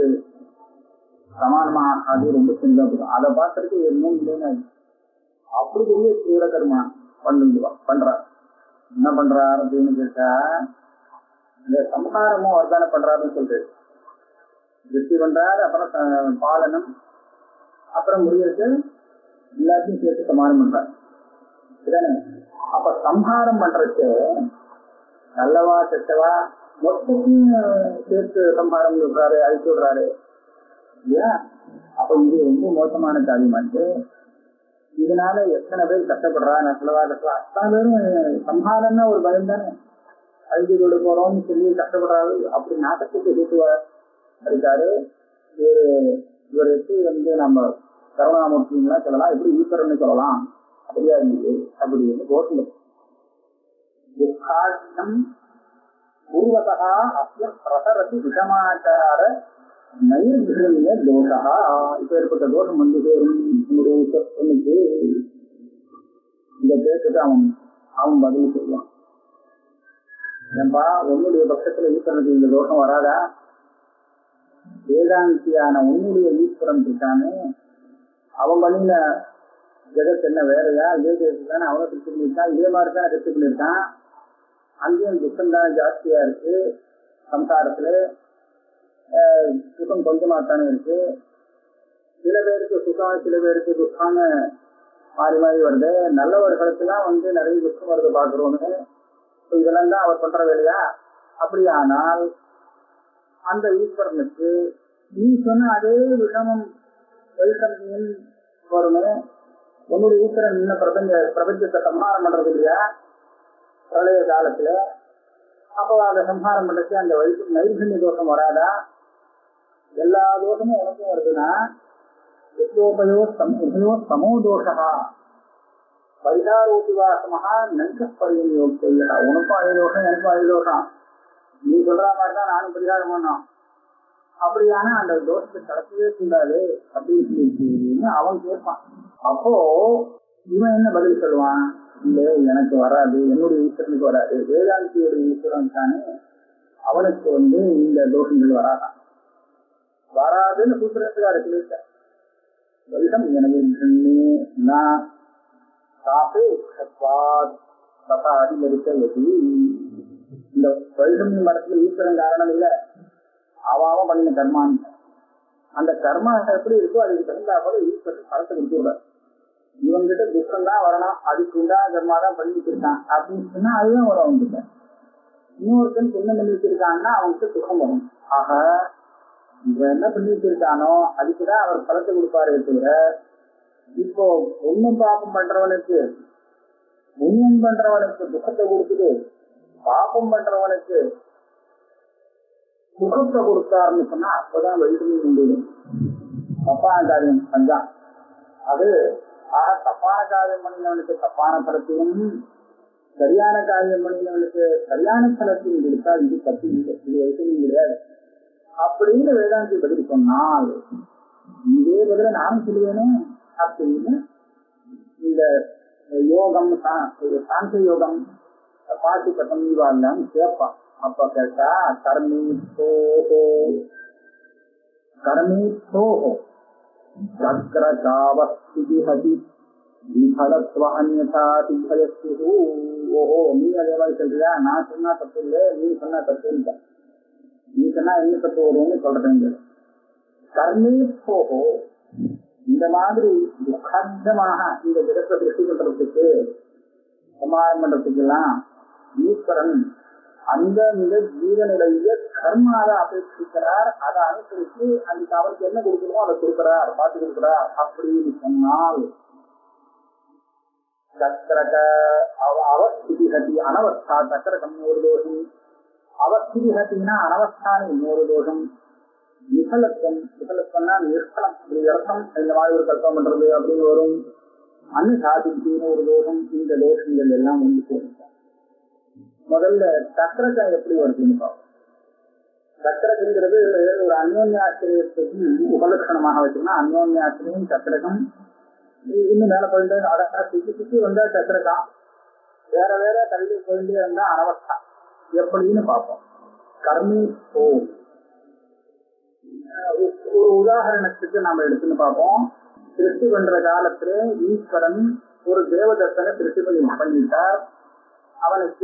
S2: சமானமா அது ரொம்ப சின்ன அதை பார்க்கறதுக்கு இன்னும் இல்லைன்னு அப்படி பெரிய சூரகர்மா பண்ணு பண்றார் என்ன பண்றாரு அப்படின்னு கேட்டா இந்த சம்ஹாரமும் அவர் தானே பண்றாருன்னு சொல்றாரு திருப்தி பண்றாரு அப்புறம் த- பாலனம் அப்புறம் முருகருக்கு எல்லாத்தையும் சேர்த்து சமானம் பண்றாரு சரிதானே அப்ப சம்ஹாரம் பண்றதுக்கு நல்லவா கெட்டவா மொத்தத்தையும் சேர்த்து சம்ஹாரம் விடுறாரு அழிச்சு விடுறாரு இல்லையா அப்ப இது ரொம்ப மோசமான காரியமாச்சு இதனால எத்தனை பேர் கஷ்டப்படுறா நல்லவா கஷ்டவா அத்தனை பேரும் சம்ஹாரம்னா ஒரு பயம் தானே அழிஞ்சு கொண்டு போறோம்னு சொல்லி கஷ்டப்படுறாரு அப்படி நாட்டத்துக்கு எதிர்த்துவார் இருக்காரு இவரு இவர் எப்படி வந்து நம்ம கருணாமூர்த்திங்களா சொல்லலாம் எப்படி ஈஸ்வரன் சொல்லலாம் அப்படியா இருந்தது அப்படின்னு தோஷம் துக்காட்டம் பூர்வதா அஸ்ய பிரசரதி விஷமாச்சார நைர்கிருமிய தோஷா இப்ப ஏற்பட்ட தோஷம் வந்து சேரும் உங்களுடைய ஈஸ்வரனுக்கு இந்த பேசுக்கு அவன் அவன் பதில் சொல்லுவான் ஏன்பா உன்னுடைய பட்சத்துல ஈஸ்வரனுக்கு இந்த தோஷம் வராதா வேதாந்தியான உன்னுடைய ஈஸ்வரன் இருக்கானே அவன் பண்ணின ஜெகத் என்ன வேறையா இதே ஜெகத்து தானே அவனை திருச்சி பண்ணியிருக்கான் இதே மாதிரி தானே திருச்சி பண்ணியிருக்கான் அங்கேயும் துக்கம் தான் ஜாஸ்தியா இருக்கு சம்சாரத்துல ஆஹ் சுகம் கொஞ்சமா தானே இருக்கு சில பேருக்கு சுகம் சில பேருக்கு துக்கம்னு மாறி மாறி வருது நல்லவர்களுக்கெல்லாம் வந்து நிறைய துக்கம் வருது பாக்குறோம்னு இப்ப இதெல்லாம் தான் அவர் பண்ற வேலையா அப்படியானால் அந்த ஈஸ்வரனுக்கு நீ சொன்ன அதே விஷமம் வைஷமியம் வருமே உன்னுடைய ஈஸ்வரன் இன்னும் பிரபஞ்ச பிரபஞ்சத்தை சம்ஹாரம் பண்றது இல்லையா பிரளய காலத்துல அப்போ அந்த சம்ஹாரம் பண்றதுக்கு அந்த வைஷம் நைர்கண்ய தோஷம் வராதா எல்லா தோஷமும் உனக்கும் வருதுன்னா எத்தோபயோ சம் உபயோ சமோ தோஷா பரிகாரோபிவாசமஹா நன்கப்பரியம் யோகியா உனக்கும் அதே தோஷம் எனக்கும் அதே தோஷம் நீ சொல்ற மாதிரி தான் நானும் பரிகாரம் பண்ணோம் அப்படியான அந்த தோஷத்தை கடத்தவே கூடாது அப்படின்னு சொல்லி அவன் கேட்பான் அப்போ இவன் என்ன பதில் சொல்லுவான் இல்ல எனக்கு வராது என்னுடைய ஈஸ்வரனுக்கு வராது வேதாந்தியோட ஈஸ்வரன் தானே அவனுக்கு வந்து இந்த தோஷங்கள் வராதான் வராதுன்னு சூத்திரத்துக்கார சொல்லிட்டார் வருஷம் எனவே நான் சாபேட்சத்வாத் ததா அதிகரிக்கி இந்த வைஷம் மரத்துல ஈஸ்வரன் காரணம் இல்ல அவாவ பண்ணின கர்மான்னு அந்த கர்மா எப்படி இருக்கோ அதுக்கு தகுந்தா போல ஈஸ்வரன் பலத்தை கொடுத்துடுறார் இவங்கிட்ட துக்கம் தான் வரணும் அதுக்கு உண்டான கர்மா தான் பண்ணி வச்சிருக்கான் அப்படின்னு சொன்னா அதுதான் வரும் அவங்கிட்ட இன்னொருத்தன் புண்ணம் பண்ணி வச்சிருக்கான்னா அவனுக்கு சுகம் வரும் ஆக இவன் என்ன பண்ணி வச்சிருக்கானோ அதுக்குதான் அவர் பலத்தை கொடுப்பாரே தவிர இப்போ புண்ணியம் பாப்பம் பண்றவனுக்கு புண்ணியம் பண்றவனுக்கு துக்கத்தை கொடுக்குது பாப்பம் பண்றவனுக்கு சுகத்தை கொடுத்தாருன்னு சொன்னா அப்பதான் வயிற்று உண்டு தப்பான காரியம் அதுதான் அது ஆக தப்பான காரியம் பண்ணினவனுக்கு தப்பான பலத்தையும் சரியான காரியம் பண்ணினவனுக்கு சரியான பலத்தையும் கொடுத்தா இது தப்பு இல்லை இது வயசுலையும் கிடையாது அப்படின்னு வேதாந்தி பதில் சொன்னால் இதே பதில நானும் சொல்லுவேனே அப்படின்னு இந்த யோகம் சா- சாந்த யோகம் பாட்டி பட்டம் இவாள்லாம் கேட்பான் அப்ப கேட்டா கர்மி சோஹோ கர்மி சோஹோ சக்கரகாவஸ்திஹதி விபலத்வ அந்யதா திபயஸ்து ஓஹோ நீ அதே மாதிரி சொல்றியா நான் சொன்னா தப்பு இல்லை நீ சொன்னா தப்பு நீ சொன்னா என்ன தப்பு வரும்னு சொல்றேன் கர்மே போகோ இந்த மாதிரி துக்கந்தமாக இந்த ஜெகத்தை திருஷ்டி பண்றதுக்கு சமாதானம் பண்றதுக்கு எல்லாம் ஈஸ்வரன் அந்தந்த ஜீவனுடைய கர்மாவை அபேட்சிக்கிறார் அதை அனுசரித்து அதுக்கு அவருக்கு என்ன கொடுக்கணுமோ அதை கொடுக்கிறார் பார்த்து கொடுக்கிறார் அப்படின்னு சொன்னால் சக்கரக அவ- அவஸ்திதி ஹதி அனவஸ்தா சக்கரகம் ஒரு தோஷம் அவஸ்திதி ஹத்தினா அனவஸ்தானி இன்னொரு தோஷம் விகலத்துவம் விகலத்துவம்னா நிஷ்கலம் இப்படி அர்த்தம் இந்த மாதிரி ஒரு கல்பம் பண்றது அப்படின்னு வரும் அன்னு சாதிக்குன்னு ஒரு தோஷம் இந்த தோஷங்கள் எல்லாம் வந்து சேர்ந்தார் முதல்ல சக்கரகம் எப்படி வருதுன்னு பார்ப்போம் சக்கரகங்கிறது ஒரு அந்யோன்யாசிரியத்துக்கும் உபலட்சணமாக வச்சோம்னா அந்யோன்யாசிரியம் சக்கரகம் இன்னும் மேல போயிட்டு அதை சுத்தி சுத்தி வந்தா சக்கரகம் வேற வேற தள்ளி போயிட்டே இருந்தா அனவஸ்தா எப்படின்னு பார்ப்போம் கர்மி ஓ ஒரு உதாரணத்துக்கு நாம எடுத்துன்னு பார்ப்போம் திருஷ்டி பண்ற காலத்துல ஈஸ்வரன் ஒரு தேவதத்தனை திருஷ்டி பண்ணி பண்ணிட்டார் அவனுக்கு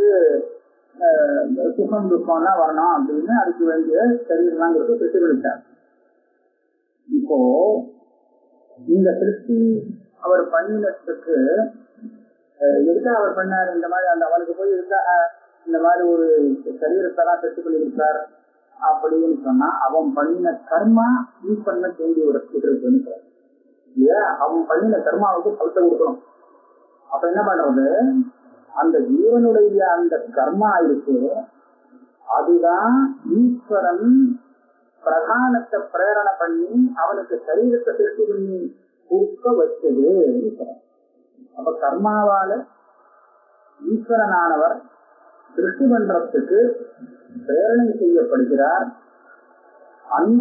S2: சுகம் துக்கம்லாம் வரணும் அப்படின்னு அதுக்கு வேண்டிய சரீரம்ங்கிறது திருஷ்டி பண்ணிட்டார் இப்போ இந்த திருஷ்டி அவர் பண்ணினத்துக்கு எதுக்காக அவர் பண்ணார் இந்த மாதிரி அந்த அவனுக்கு போய் எதுக்காக இந்த மாதிரி ஒரு சரீரத்தெல்லாம் திருஷ்டி பண்ணியிருக்கார் அப்படின்னு சொன்னா அவன் பண்ணின கர்மா ஈஸ்வரனை தூண்டி விடுறதுன்னு ஏன் அவன் பண்ணின கர்மாவுக்கு பலத்தை கொடுக்கணும் அப்ப என்ன பண்றது அந்த ஜீவனுடைய அந்த கர்மா இருக்கு அதுதான் ஈஸ்வரன் பிரதானத்தை பிரேரணை பண்ணி அவனுக்கு சரீரத்தை திருஷ்டி பண்ணி கொடுக்க வச்சது அப்ப கர்மாவால ஈஸ்வரனானவர் திருஷ்டி பண்றதுக்கு பிரேரணை செய்யப்படுகிறார் அந்த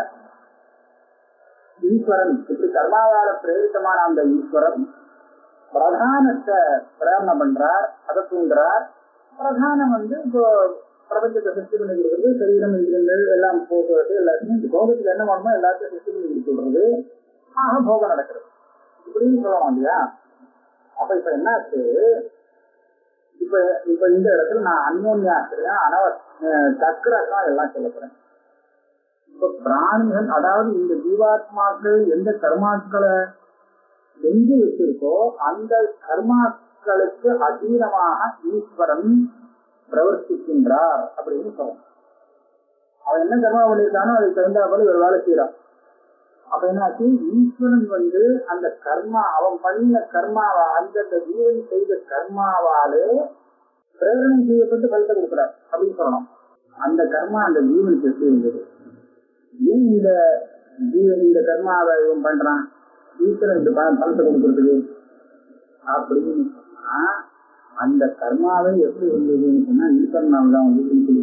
S2: ஈஸ்வரன் இப்படி கர்மாவால பிரேரித்தமான அந்த ஈஸ்வரன் பிரதானத்தை பிரேரணை பண்றார் அதை தூண்டுறார் பிரதானம் வந்து இப்போ பிரபஞ்சத்தை சிருஷ்டி பண்ணி கொடுக்குறது சரீரம் இங்கிருந்து எல்லாம் போக்குறது எல்லாத்தையும் இந்த போகத்துக்கு என்ன பண்ணுமோ எல்லாத்தையும் சிருஷ்டி பண்ணி கொடுக்குறது ஆக போகம் நடக்கிறது இப்படின்னு சொல்லலாம் இல்லையா அப்ப இப்ப என்னாச்சு இப்ப இப்ப இந்த இடத்துல நான் அந்யோன்யாசிரியா அனவ சக்கரத்தான் எல்லாம் சொல்ல போறேன் இப்ப பிராணிகள் அதாவது இந்த ஜீவாத்மாக்கள் எந்த கர்மாக்களை எங்க வச்சிருக்கோ அந்த கர்மாக்களுக்கு அதீனமாக ஈஸ்வரன் பிரவர்த்திக்கின்றார் அப்படின்னு சொல்லணும் அவன் என்ன கர்மா பண்ணியிருக்கானோ அதுக்கு தகுந்தா போல ஒரு வேலை செய்யறான் அப்ப என்னாச்சு ஈஸ்வரன் வந்து அந்த கர்மா அவன் பண்ணின கர்மாவா அந்தந்த ஜீவன் செய்த கர்மாவாலே பிரேரணை செய்யப்பட்டு பலத்தை கொடுக்கிறார் அப்படின்னு சொல்லணும் அந்த கர்மா அந்த ஜீவனுக்கு எப்படி இருந்தது ஏன் இந்த ஜீவன் இந்த கர்மாவை இவன் பண்றான் ஈஸ்வரன் இந்த பலத்தை கொடுக்கறதுக்கு அப்படின்னு சொன்னா அந்த கர்மாவே எப்படி இருந்ததுன்னு சொன்னா ஈஸ்வரனால் தான் வந்து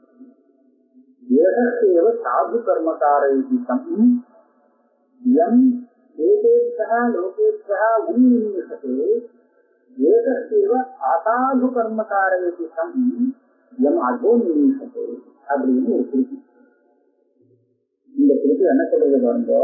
S2: ஏகத்தேவ சாது கர்மகாரயுதம் எம் ஏதேभ्यः लोकेभ्यः उन्निवेशते ஏகத்தேவ அசாது கர்மகாரயுதம் எம் அதோ நிவேசத்தை அப்படின்னு ஒரு குறிப்பு இந்த குறிப்பு என்ன சொல்றது பாருங்க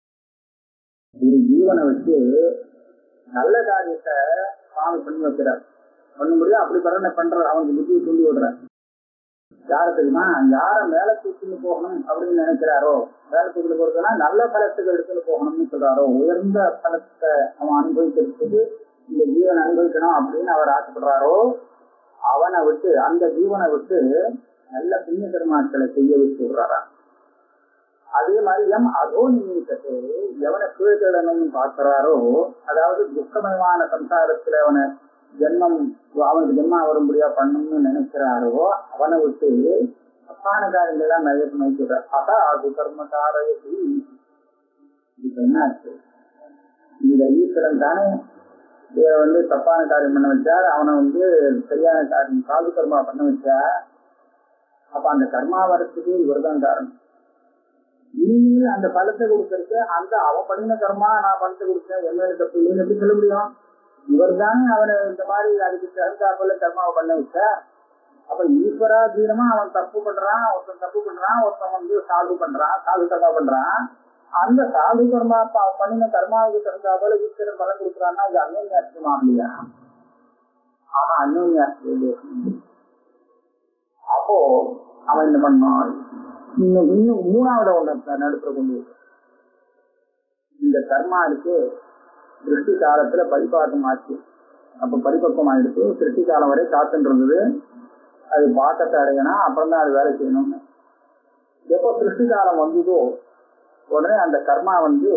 S2: ஒரு ஜீவனை வச்சு நல்ல காரியத்தை சுவாமி பண்ணி வைக்கிறார் பண்ண முடியும் அப்படி பரவனை பண்ற அவனுக்கு புத்தியை தூண்டி விடுறார் யார தெரியுமா யார மேல தூக்கிட்டு போகணும் அப்படின்னு நினைக்கிறாரோ மேல தூக்கிட்டு போறதுன்னா நல்ல பலத்துக்கு எடுத்துட்டு போகணும்னு சொல்றாரோ உயர்ந்த பலத்தை அவன் அனுபவிக்கிறதுக்கு இந்த ஜீவன் அனுபவிக்கணும் அப்படின்னு அவர் ஆசைப்படுறாரோ அவனை விட்டு அந்த ஜீவனை விட்டு நல்ல புண்ணிய கர்மாக்களை செய்ய வச்சு விடுறாரா அதே மாதிரி எம் அதோ நிமிஷத்தை எவனை கீழ்கிடணும்னு பார்க்கிறாரோ அதாவது துக்கமயமான சம்சாரத்துல அவனை ஜென்மம் அவனுக்கு ஜென்மா வரும்படியா பண்ணணும்னு நினைக்கிறாரோ அவனை விட்டு தப்பான காரியங்கள் எல்லாம் நிறைய நினைக்கிற அதா அது கர்மகாரதி இப்ப என்ன ஆச்சு இந்த ஈஸ்வரன் தானே இவரை வந்து தப்பான காரியம் பண்ண வச்சார் அவனை வந்து சரியான காரியம் சாது கர்மா பண்ண வச்சார் அப்ப அந்த கர்மா வரத்துக்கு இவர் தான் காரணம் இனிமே அந்த பலத்தை கொடுக்கறது அந்த அவன் பண்ணின கர்மா நான் பலத்தை கொடுத்தேன் என்ன தப்பு இல்லைன்னு எப்படி சொல்ல முடியும் இவர் தானே அவனை இந்த மாதிரி அதுக்கு தகுந்தாப்புல கர்மாவை பண்ண வச்ச அப்ப ஈஸ்வராதீனமா அவன் தப்பு பண்றான் ஒருத்தன் தப்பு பண்றான் ஒருத்தன் வந்து சாது பண்றான் சாது கர்மா பண்றான் அந்த சாது கர்மா அவன் பண்ணின கர்மாவுக்கு தகுந்தாப்புல ஈஸ்வரன் பலன் கொடுக்குறான்னா அது அந்யோன்யாசியமா இல்லையா ஆனா அந்யோன்யாசியம் அப்போ அவன் என்ன பண்ணான் இன்னும் இன்னும் மூணாவது ஒன்று நடுப்புற கொண்டு இந்த கர்மா இருக்கு திருஷ்டி காலத்துல பரிபாகம் ஆச்சு அப்ப பரிபக்கம் ஆயிடுச்சு திருஷ்டி காலம் வரை காத்துட்டு இருந்தது அது பாக்கத்தை அடையணும் அப்புறம் தான் அது வேலை செய்யணும்னு எப்போ திருஷ்டி காலம் வந்ததோ உடனே அந்த கர்மா வந்து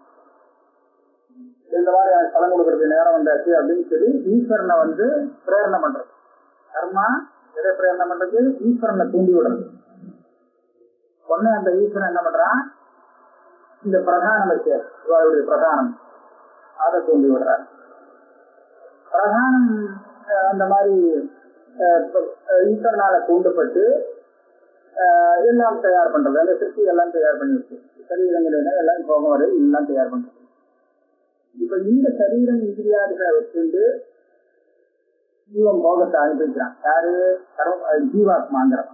S2: இந்த மாதிரி பலன் கொடுக்கறது நேரம் வந்தாச்சு அப்படின்னு சொல்லி ஈஸ்வரனை வந்து பிரேரணை பண்றது கர்மா எதை பிரேரணை பண்றது ஈஸ்வரனை தூண்டி விடுறது உடனே அந்த ஈஸ்வரன் என்ன பண்றான் இந்த பிரதானம் இருக்கு இவருடைய பிரதானம் அதை தூண்டி விடுறார் பிரதானம் அஹ், அந்த மாதிரி அஹ், அஹ், ஈஸ்வரனால தூண்டப்பட்டு அஹ், எல்லாம் தயார் பண்றது அந்த சிற்பி எல்லாம் தயார் பண்ணி வச்சு சரீரங்கள் என்ன எல்லாம் போகும் வரை எல்லாம் தயார் பண்றது இப்ப இந்த சரீரம் இந்திரியாதிகளை வச்சுட்டு ஜீவன் போகத்தை அனுபவிக்கிறான் யாரு சர்வ- அஹ், ஜீவாத்மாங்கிறவன்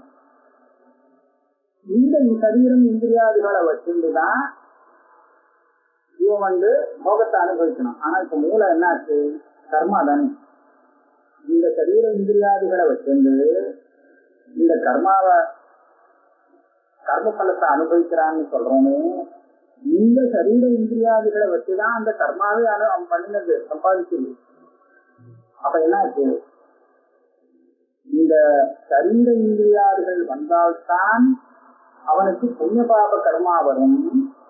S2: இந்த சரீரம் இந்திரியாதிகளை வச்சுட்டுதான் இவன் வந்து போகத்தை அனுபவிக்கணும் ஆனா இப்ப மூலம் என்னாச்சு கர்மா தானே இந்த சரீர இந்திரியாதிகளை வச்சிருந்து இந்த கர்மாவை கர்ம பலத்தை அனுபவிக்கிறான்னு சொல்றோமே இந்த சரீர இந்திரியாதிகளை வச்சுதான் அந்த கர்மாவே அனு அவன் பண்ணினது சம்பாதிச்சது அப்ப என்னாச்சு இந்த சரீர இந்திரியாதிகள் வந்தால்தான் அவனுக்கு புண்ணிய பாப கர்மா வரும்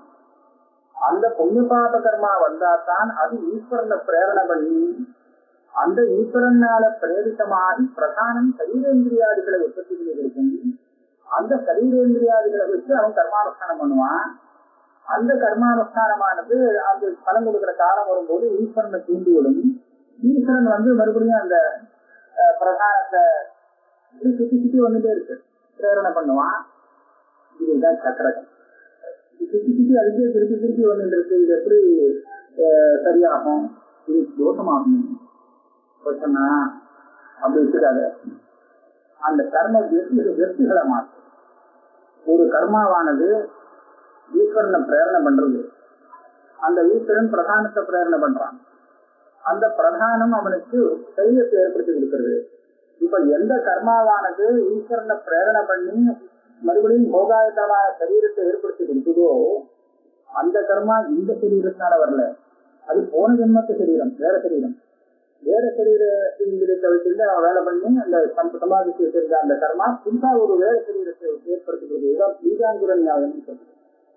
S2: அந்த புண்ணிய பாப கர்மா வந்தாதான் அது ஈஸ்வரனை பிரேரணை பண்ணி அந்த ஈஸ்வரனால பிரேரிதமாகி பிரதானம் சரீரேந்திரியாதிகளை உற்பத்தி பண்ணி கொடுக்கும் அந்த சரீரேந்திரியாதிகளை வச்சு அவன் கர்மானுஷ்டானம் பண்ணுவான் அந்த கர்மானுஷ்டானமானது அந்த பலன் கொடுக்கிற காலம் வரும்போது ஈஸ்வரனை தூண்டிவிடும் ஈஸ்வரன் வந்து மறுபடியும் அந்த அஹ், பிரதானத்தை இப்படி சுத்தி சுத்தி வந்துட்டே இருக்கு பிரேரணை பண்ணுவான் இதுதான் சக்கரகம் சுத்தி சுத்தி அதுக்கே திருப்பி திருப்பி வந்துட்டு இருக்கு இது எப்படி அஹ், சரியாகும் இது தோஷமாகும் சொன்னா அப்படி இருக்காது அந்த கர்ம வெற்றி வெற்றிகளை மாற்றும் ஒரு கர்மாவானது ஈஸ்வரனை பிரேரணை பண்றது அந்த ஈஸ்வரன் பிரதானத்தை பிரேரணை பண்றான் அந்த பிரதானம் அவனுக்கு சரீரத்தை ஏற்படுத்தி கொடுக்கிறது இப்ப எந்த கர்மாவானது ஈஸ்வரனை பிரேரணை பண்ணி மறுபடியும் போகாயத்தமான சரீரத்தை ஏற்படுத்தி கொடுத்ததோ அந்த கர்மா இந்த சரீரத்தினால வரல அது போன ஜென்மத்து சரீரம் வேற சரீரம் வேற சரீர சரீரத்தை வச்சிருந்து அவன் வேலை பண்ணி அந்த சம்ப- சமாதிச்சு வச்சிருந்த அந்த கர்மா புதுசா ஒரு வேற சரீரத்தை ஏற்படுத்துகிறது இதுதான் பீஜாங்குரன் ஞாபகம் சொல்றது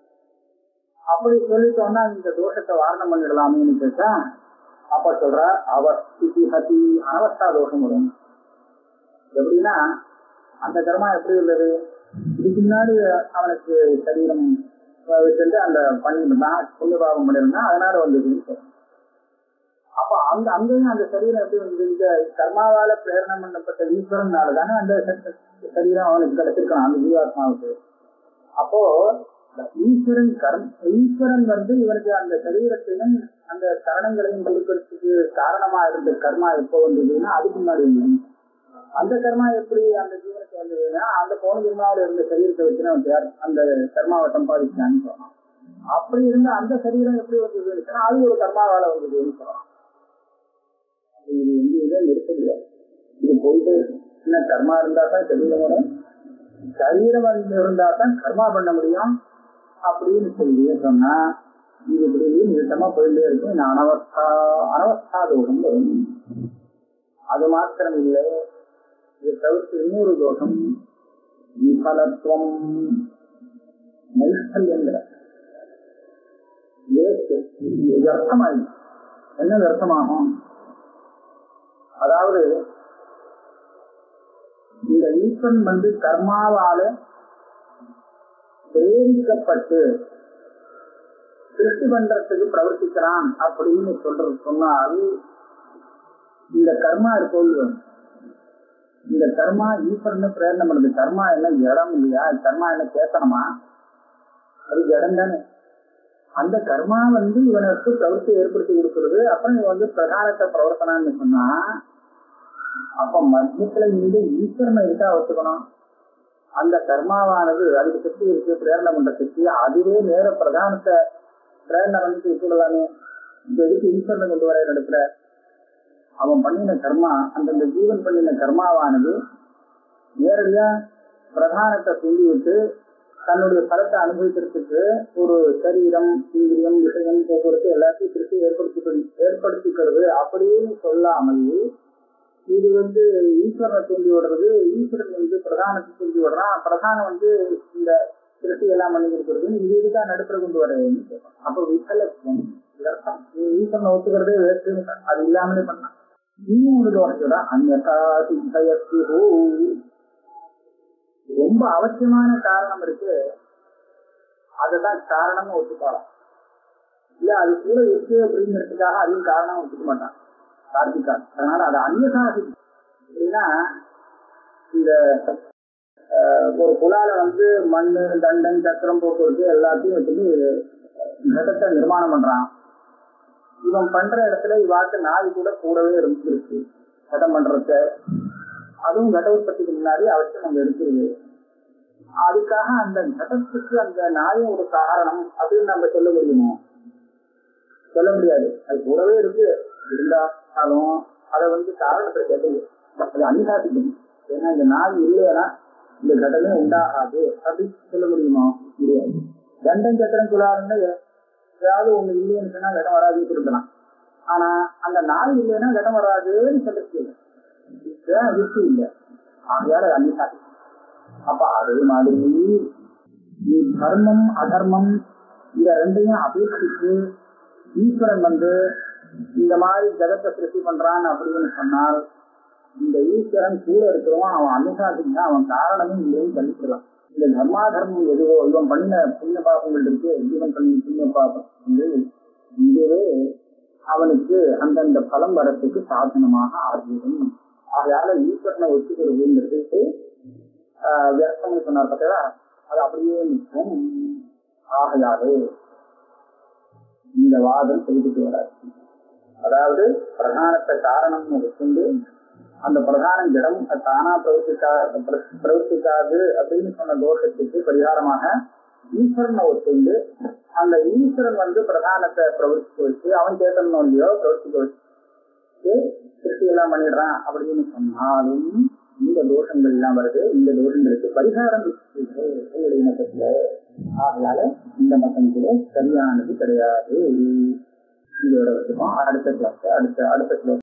S2: அப்படி சொல்லிட்டோம்னா இந்த தோஷத்தை வாரணம் பண்ணிடலாமேன்னு கேட்டா அப்ப சொல்ற அவஸ்தி ஹதி அனவஸ்தா தோஷம் வரும் எப்படின்னா அந்த கர்மா எப்படி உள்ளது இதுக்கு முன்னாடி அவனுக்கு சரீரம் அஹ், வச்சிருந்து அந்த பண்ணிருந்தான் புண்ணியபாவம் பண்ணிருந்தான் அதனால வந்ததுன்னு சொல்றோம் அப்ப அங்க அங்கேயும் அந்த சரீரம் எப்படி வந்து இந்த கர்மாவால பிரேரணை பண்ணப்பட்ட ஈஸ்வரனால தானே அந்த ச- சரீரம் அவனுக்கு கிடைச்சிருக்கான் அந்த ஜீவாத்மாவுக்கு அப்போ இந்த ஈஸ்வரன் கர்ம ஈஸ்வரன் வந்து இவனுக்கு அந்த சரீரத்தையும் அந்த கரணங்களையும் கொடுக்கறதுக்கு காரணமா இருந்த கர்மா எப்போ வந்ததுன்னா அதுக்கு முன்னாடி வந்தது. அந்த கர்மா எப்படி அந்த ஜீவனுக்கு வந்ததுன்னா அந்த போன ஜென்மாவில இருந்த சரீரத்தை வச்சு அவன் தயார் அந்த கர்மாவை சம்பாதிச்சான்னு சொன்னான் அப்படி இருந்த அந்த சரீரம் எப்படி வந்ததுன்னு அது ஒரு கர்மாவால வந்ததுன்னு சொல்லலாம் இது வந்து இதை நிறுத்த முடியாது இது போயிட்டு என்ன கர்மா இருந்தா தான் சரீரம் வரும் சரீரம் வந்து இருந்தா தான் கர்மா பண்ண முடியும் அப்படின்னு சொல்லி சொன்னா இது இப்படி நிறுத்தமா போயிட்டே இருக்கும் இந்த அனவஸ்தா அனவஸ்தா தோஷம் வரும் அது மாத்திரம் இல்லை இதை தவிர்த்து இன்னொரு தோஷம் விபலத்துவம் நைஷ்டல்யங்கிற வேஸ்ட் வியர்த்தமாயி என்ன வியர்த்தமாகும் அதாவது இந்த ஈஸ்வரன் வந்து கர்மாவால பிரேரிக்கப்பட்டு சிருஷ்டி பண்றதுக்கு பிரவர்த்திக்கிறான் அப்படின்னு சொல்றது சொன்னால் இந்த கர்மா இருக்கும் இந்த கர்மா ஈஸ்வரனை பிரேரணை பண்ணுது கர்மா என்ன இடம் இல்லையா கர்மா என்ன சேத்தனமா அது இடம் தானே அந்த கர்மா வந்து இவனுக்கு பிரவர்த்தி ஏற்படுத்தி கொடுக்கிறது அப்புறம் இவன் வந்து பிரகாரத்தை பிரவர்த்தனான்னு சொன்னா அப்ப மத்தியத்துல இருந்து ஈஸ்வரனை இருக்கா ஒத்துக்கணும் அந்த கர்மாவானது அதுக்கு சக்தி இருக்கு பிரேரணை பண்ற சக்தி அதுவே நேர பிரதானத்தை பிரேரணை பண்ணிட்டு விட்டுடலாமே இந்த எதுக்கு ஈஸ்வரனை கொண்டு வர இடத்துல அவன் பண்ணின கர்மா அந்தந்த ஜீவன் பண்ணின கர்மாவானது நேரடியா பிரதானத்தை தூண்டி விட்டு தன்னுடைய பலத்தை அனுபவிக்கிறதுக்கு ஒரு சரீரம் இந்திரியம் விஷயம் போக்குவரத்து எல்லாத்தையும் திருப்பி ஏற்படுத்தி ஏற்படுத்திக்கிறது அப்படின்னு சொல்லாமல் இது வந்து ஈஸ்வரனை தூண்டி விடுறது ஈஸ்வரன் வந்து பிரதானத்தை தூண்டி விடுறான் பிரதானம் வந்து இந்த திருஷ்டி எல்லாம் பண்ணி கொடுக்கறது இது இதுதான் நடுப்புற கொண்டு வரேன்னு சொல்றான் அப்ப விசலத்துவம் இதர்த்தம். நீ ஈஸ்வரனை ஒத்துக்கிறதே வேஸ்ட்டுன்னு அது இல்லாமலே பண்ணான் இன்னொரு தோஷத்துல அந்நதா சித்தயஸ்து ரொம்ப அவசியமான காரணம் இருக்கு அதுதான் காரணம்னு ஒத்துக்கலாம் இல்ல அது கூட இருக்கு அப்படிங்கிறதுக்காக அதையும் காரணம் ஒத்துக்க மாட்டான் கார்த்திகான் அதனால அது அந்நியசாசி அப்படின்னா இந்த ஆஹ், ஒரு குழால வந்து மண் தண்டன் சக்கரம் போக்குவரத்து எல்லாத்தையும் வச்சுட்டு கடத்தை நிர்மாணம் பண்றான் இவன் பண்ற இடத்துல இவாட்டு நாய் கூட கூடவே இருந்துருக்கு கடம் பண்றத அதுவும் கட உற்பத்திக்கு முன்னாடி அவசியம் அங்க இருக்குது அதுக்காக அந்த கடத்துக்கு அந்த நாயும் ஒரு காரணம் அப்படின்னு நம்ம சொல்ல முடியுமோ சொல்ல முடியாது அது கூடவே இருக்கு இருந்தாலும் அதை வந்து காரணத்தை கேட்டது அது அனுசாசிக்கணும் ஏன்னா இந்த நாய் இல்லைன்னா இந்த கடமே உண்டாகாது அப்படின்னு சொல்ல முடியுமா முடியாது தண்டம் சக்கரம் குழாருன்னு ஏதாவது ஒண்ணு இல்லைன்னு சொன்னா இடம் வராதுன்னு கொடுக்கலாம் ஆனா அந்த நாய் இல்லைன்னா இடம் வராதுன்னு சொல்ல இதுதான் யுக்தி இல்லை ஆகையால அது அனுசாசிக்கணும் அப்ப அதே மாதிரி நீ தர்மம் அதர்மம் இந்த ரெண்டையும் அபேட்சித்து ஈஸ்வரன் வந்து இந்த மாதிரி ஜெகத்தை சிருஷ்டி பண்றான் அப்படின்னு சொன்னால் இந்த ஈஸ்வரன் கூட இருக்கிறவன் அவன் அனுசாசின்னா அவன் காரணமே இல்லைன்னு சொல்லிக்கலாம் இந்த தர்மா தர்மம் எதுவோ இவன் பண்ணின புண்ணிய பாபங்கள் இருக்கு ஜீவன் பண்ணி புண்ணிய பாபம் வந்து இதுவே அவனுக்கு அந்தந்த பலம் வரத்துக்கு சாதனமாக ஆகிடும் ஆகையால ஈஸ்வரனை ஒத்துக்கிறதுங்கிறது ஆஹ் வியர்த்தம்னு சொன்னார் பார்த்தீங்களா அது அப்படியே நிற்கும் ஆகையாலே இந்த வாதம் செய்துட்டு வராது அதாவது பிரதானத்தை காரணம்னு வச்சுண்டு அந்த பிரதானம் ஜடம் அது தானா பிரவர்த்திக்கா பிர- பிரவர்த்திக்காது அப்படின்னு சொன்ன தோஷத்துக்கு பரிகாரமாக ஈஸ்வரனை ஒத்துண்டு அந்த ஈஸ்வரன் வந்து பிரதானத்தை பிரவர்த்திக்க வச்சு அவன் கேட்கணும் இல்லையோ பிரவர்த்திக்க வச்சு சிருஷ்டி எல்லாம் பண்ணிடுறான் அப்படின்னு சொன்னாலும் இந்த தோஷங்கள் எல்லாம் வருது இந்த தோஷங்களுக்கு பரிகாரம் இருக்கு உங்களுடைய மதத்துல ஆகையால இந்த மதம் கூட சரியானது கிடையாது இதோட வச்சுக்கோம் அடுத்த கிளாஸ் அடுத்த அடுத்த கிளாஸ்